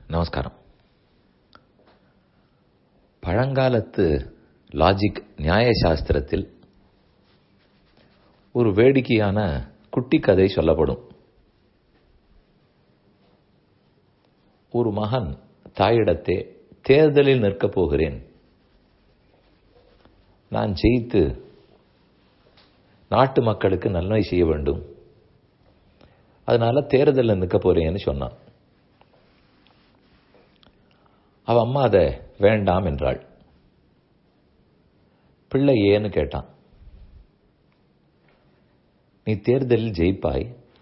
நமஸ்காரம் பழங்காலத்து லாஜிக் நியாய சாஸ்திரத்தில் ஒரு வேடிக்கையான குட்டி கதை சொல்லப்படும் ஒரு மகன் தாயிடத்தே தேர்தலில் நிற்கப் போகிறேன் நான் ஜெயித்து நாட்டு மக்களுக்கு நன்மை செய்ய வேண்டும் அதனால தேர்தலில் நிற்க போறேன்னு சொன்னான் அவ அம்மா அதை வேண்டாம் என்றாள் பிள்ளை ஏன்னு கேட்டான் நீ தேர்தலில் ஜெயிப்பாய்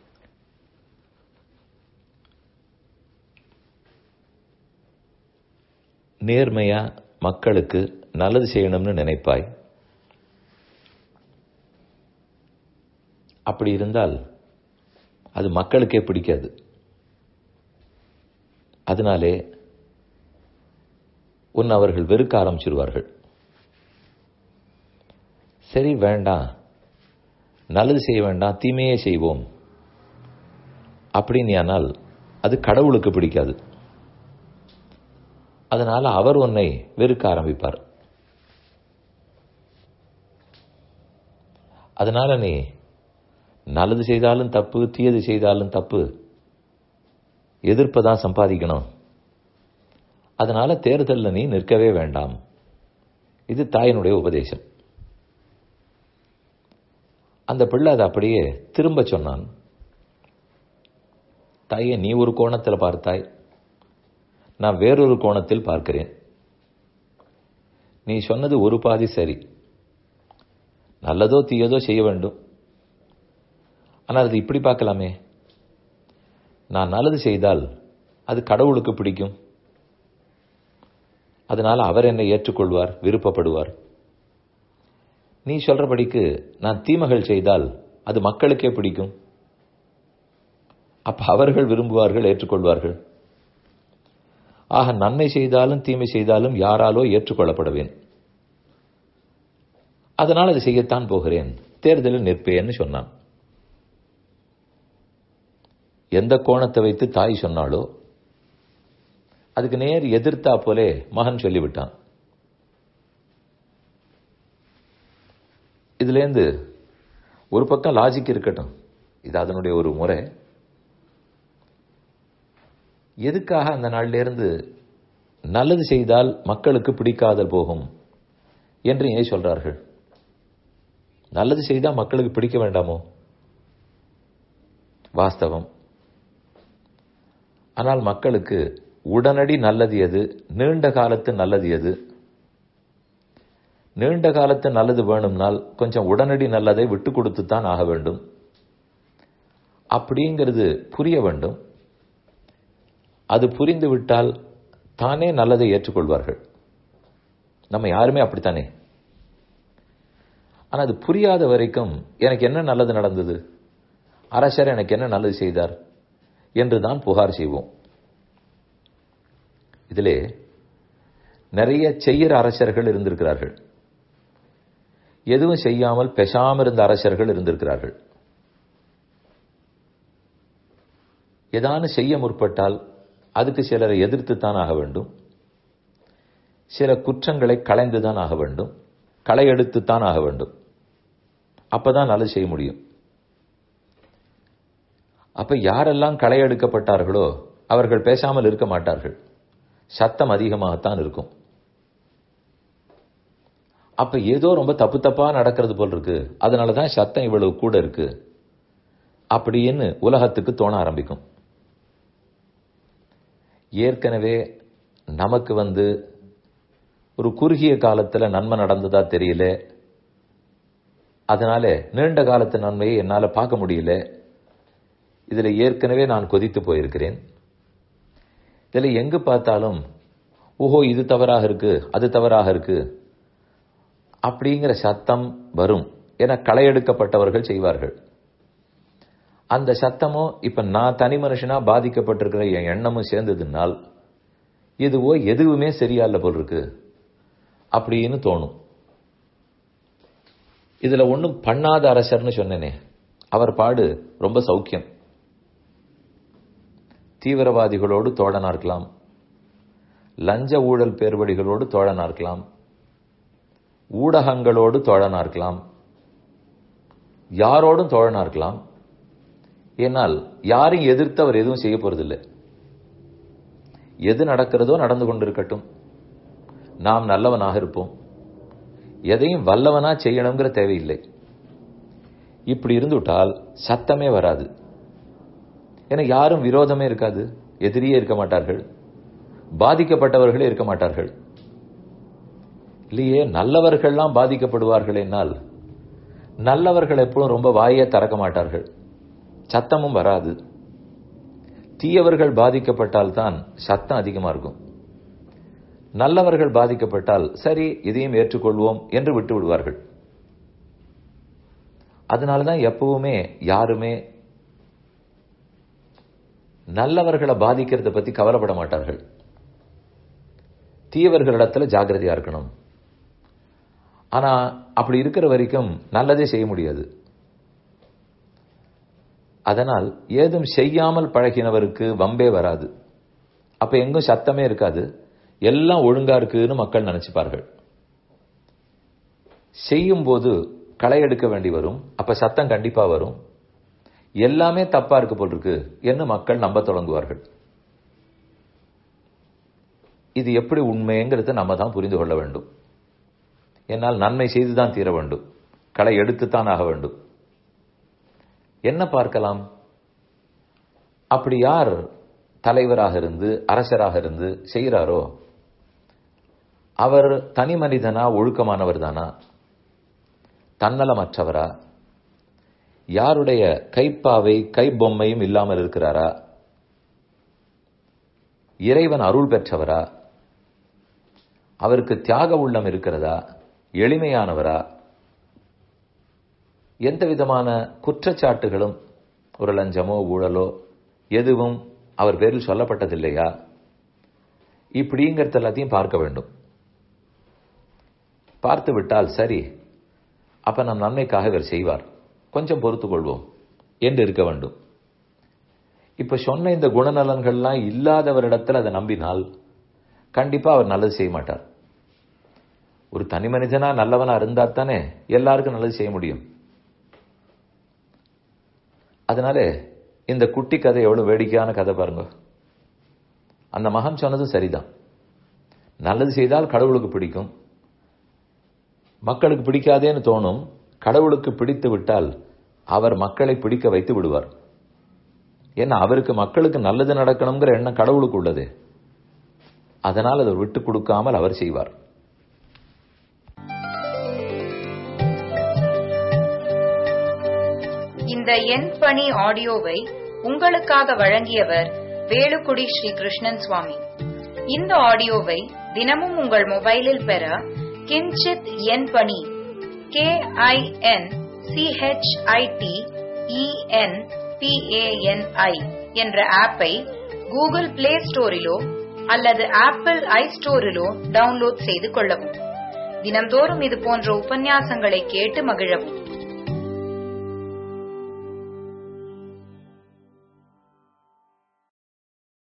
நேர்மையா மக்களுக்கு நல்லது செய்யணும்னு நினைப்பாய் அப்படி இருந்தால் அது மக்களுக்கே பிடிக்காது அதனாலே உன் அவர்கள் வெறுக்க ஆரம்பிச்சிருவார்கள் சரி வேண்டாம் நல்லது செய்ய வேண்டாம் தீமையே செய்வோம் அப்படின்னு ஆனால் அது கடவுளுக்கு பிடிக்காது அதனால அவர் உன்னை வெறுக்க ஆரம்பிப்பார் அதனால நீ நல்லது செய்தாலும் தப்பு தீயது செய்தாலும் தப்பு எதிர்ப்பதான் சம்பாதிக்கணும் அதனால தேர்தலில் நீ நிற்கவே வேண்டாம் இது தாயினுடைய உபதேசம் அந்த பிள்ளை அதை அப்படியே திரும்ப சொன்னான் தாயே நீ ஒரு கோணத்தில் பார்த்தாய் நான் வேறொரு கோணத்தில் பார்க்கிறேன் நீ சொன்னது ஒரு பாதி சரி நல்லதோ தீயதோ செய்ய வேண்டும் ஆனால் அது இப்படி பார்க்கலாமே நான் நல்லது செய்தால் அது கடவுளுக்கு பிடிக்கும் அதனால் அவர் என்னை ஏற்றுக்கொள்வார் விருப்பப்படுவார் நீ சொல்றபடிக்கு நான் தீமைகள் செய்தால் அது மக்களுக்கே பிடிக்கும் அப்ப அவர்கள் விரும்புவார்கள் ஏற்றுக்கொள்வார்கள் ஆக நன்மை செய்தாலும் தீமை செய்தாலும் யாராலோ ஏற்றுக்கொள்ளப்படுவேன் அதனால் அது செய்யத்தான் போகிறேன் தேர்தலில் நிற்பேன்னு சொன்னான் எந்த கோணத்தை வைத்து தாய் சொன்னாலோ அதுக்கு நேர் எதிர்த்தா போலே மகன் சொல்லிவிட்டான் இதுலேருந்து ஒரு பக்கம் லாஜிக் இருக்கட்டும் இது அதனுடைய ஒரு முறை எதுக்காக அந்த நாள்ல இருந்து நல்லது செய்தால் மக்களுக்கு பிடிக்காதல் போகும் என்று ஏன் சொல்றார்கள் நல்லது செய்தால் மக்களுக்கு பிடிக்க வேண்டாமோ வாஸ்தவம் ஆனால் மக்களுக்கு உடனடி நல்லது எது நீண்ட காலத்து நல்லது எது நீண்ட காலத்து நல்லது வேணும்னால் கொஞ்சம் உடனடி நல்லதை விட்டு கொடுத்து தான் ஆக வேண்டும் அப்படிங்கிறது புரிய வேண்டும் அது புரிந்து விட்டால் தானே நல்லதை ஏற்றுக்கொள்வார்கள் நம்ம யாருமே அப்படித்தானே ஆனால் அது புரியாத வரைக்கும் எனக்கு என்ன நல்லது நடந்தது அரசர் எனக்கு என்ன நல்லது செய்தார் என்று தான் புகார் செய்வோம் இதிலே நிறைய செய்யற அரசர்கள் இருந்திருக்கிறார்கள் எதுவும் செய்யாமல் பெசாம இருந்த அரசர்கள் இருந்திருக்கிறார்கள் ஏதானு செய்ய முற்பட்டால் அதுக்கு சிலரை எதிர்த்துத்தான் ஆக வேண்டும் சில குற்றங்களை களைந்துதான் ஆக வேண்டும் களை எடுத்துத்தான் ஆக வேண்டும் அப்பதான் நல்லது செய்ய முடியும் அப்ப யாரெல்லாம் களை எடுக்கப்பட்டார்களோ அவர்கள் பேசாமல் இருக்க மாட்டார்கள் சத்தம் அதிகமாகத்தான் இருக்கும் அப்ப ஏதோ ரொம்ப தப்பு தப்பா நடக்கிறது போல் இருக்கு அதனாலதான் சத்தம் இவ்வளவு கூட இருக்கு அப்படின்னு உலகத்துக்கு தோண ஆரம்பிக்கும் ஏற்கனவே நமக்கு வந்து ஒரு குறுகிய காலத்துல நன்மை நடந்ததா தெரியல அதனால நீண்ட காலத்து நன்மையை என்னால பார்க்க முடியல இதுல ஏற்கனவே நான் கொதித்து போயிருக்கிறேன் இதுல எங்கு பார்த்தாலும் ஓஹோ இது தவறாக இருக்கு அது தவறாக இருக்கு அப்படிங்கிற சத்தம் வரும் என களையெடுக்கப்பட்டவர்கள் செய்வார்கள் அந்த சத்தமோ இப்ப நான் தனி மனுஷனா பாதிக்கப்பட்டிருக்கிற என் எண்ணமும் சேர்ந்ததுனால் இதுவோ எதுவுமே சரியா இல்ல போல் இருக்கு அப்படின்னு தோணும் இதுல ஒன்றும் பண்ணாத அரசர்னு சொன்னேனே அவர் பாடு ரொம்ப சௌக்கியம் தீவிரவாதிகளோடு தோழனா இருக்கலாம் லஞ்ச ஊழல் பேர்வழிகளோடு தோழனா இருக்கலாம் ஊடகங்களோடு தோழனா இருக்கலாம் யாரோடும் தோழனா இருக்கலாம் ஏனால் யாரையும் எதிர்த்து அவர் எதுவும் செய்ய போறதில்லை எது நடக்கிறதோ நடந்து கொண்டிருக்கட்டும் நாம் நல்லவனாக இருப்போம் எதையும் வல்லவனா செய்யணுங்கிற தேவையில்லை இப்படி இருந்துவிட்டால் சத்தமே வராது ஏன்னா யாரும் விரோதமே இருக்காது எதிரியே இருக்க மாட்டார்கள் பாதிக்கப்பட்டவர்களே இருக்க மாட்டார்கள் இல்லையே நல்லவர்கள்லாம் பாதிக்கப்படுவார்கள் என்னால் நல்லவர்கள் எப்பவும் ரொம்ப வாயே திறக்க மாட்டார்கள் சத்தமும் வராது தீயவர்கள் பாதிக்கப்பட்டால் தான் சத்தம் அதிகமா இருக்கும் நல்லவர்கள் பாதிக்கப்பட்டால் சரி இதையும் ஏற்றுக்கொள்வோம் என்று விட்டு விடுவார்கள் அதனாலதான் எப்பவுமே யாருமே நல்லவர்களை பாதிக்கிறத பத்தி கவலைப்பட மாட்டார்கள் தீயவர்களிடத்துல ஜாகிரதையா இருக்கணும் ஆனா அப்படி இருக்கிற வரைக்கும் நல்லதே செய்ய முடியாது அதனால் ஏதும் செய்யாமல் பழகினவருக்கு வம்பே வராது அப்ப எங்கும் சத்தமே இருக்காது எல்லாம் ஒழுங்கா இருக்குன்னு மக்கள் நினைச்சுப்பார்கள் செய்யும் போது களை எடுக்க வேண்டி வரும் அப்ப சத்தம் கண்டிப்பா வரும் எல்லாமே தப்பா இருக்கு போல் இருக்கு என்று மக்கள் நம்ப தொடங்குவார்கள் இது எப்படி உண்மைங்கிறத நம்ம தான் புரிந்து கொள்ள வேண்டும் என்னால் நன்மை செய்துதான் தீர வேண்டும் களை எடுத்துத்தான் ஆக வேண்டும் என்ன பார்க்கலாம் அப்படி யார் தலைவராக இருந்து அரசராக இருந்து செய்கிறாரோ அவர் தனி மனிதனா ஒழுக்கமானவர் தானா தன்னலமற்றவரா யாருடைய கைப்பாவை கைப்பொம்மையும் இல்லாமல் இருக்கிறாரா இறைவன் அருள் பெற்றவரா அவருக்கு தியாக உள்ளம் இருக்கிறதா எளிமையானவரா எந்த விதமான குற்றச்சாட்டுகளும் ஒரு லஞ்சமோ ஊழலோ எதுவும் அவர் பேரில் சொல்லப்பட்டதில்லையா இப்படிங்கிறது எல்லாத்தையும் பார்க்க வேண்டும் பார்த்து விட்டால் சரி அப்ப நம் நன்மைக்காக இவர் செய்வார் கொஞ்சம் பொறுத்து கொள்வோம் என்று இருக்க வேண்டும் இப்ப சொன்ன இந்த குணநலன்கள்லாம் இல்லாதவரிடத்தில் அதை நம்பினால் கண்டிப்பா அவர் நல்லது செய்ய மாட்டார் ஒரு தனி மனிதனா நல்லவனா இருந்தா தானே எல்லாருக்கும் நல்லது செய்ய முடியும் அதனால இந்த குட்டி கதை எவ்வளவு வேடிக்கையான கதை பாருங்க அந்த மகன் சொன்னது சரிதான் நல்லது செய்தால் கடவுளுக்கு பிடிக்கும் மக்களுக்கு பிடிக்காதேன்னு தோணும் கடவுளுக்கு பிடித்து விட்டால் அவர் மக்களை பிடிக்க வைத்து விடுவார் ஏன்னா அவருக்கு மக்களுக்கு நல்லது நடக்கணுங்கிற எண்ணம் கடவுளுக்கு உள்ளது அதனால் அதை விட்டு கொடுக்காமல் அவர் செய்வார் இந்த எண் பணி ஆடியோவை உங்களுக்காக வழங்கியவர் வேலுக்குடி ஸ்ரீ கிருஷ்ணன் சுவாமி இந்த ஆடியோவை தினமும் உங்கள் மொபைலில் பெற கிஞ்சித் எண் பணி கே ஐ என் சிஹெச்ஐடி இஎன் பிஏஎன்ஐ என்ற ஆப்பை கூகுள் பிளே ஸ்டோரிலோ அல்லது ஆப்பிள் ஐ ஸ்டோரிலோ டவுன்லோட் செய்து கொள்ளவும் தினம்தோறும் இது போன்ற உபன்யாசங்களை கேட்டு மகிழவும்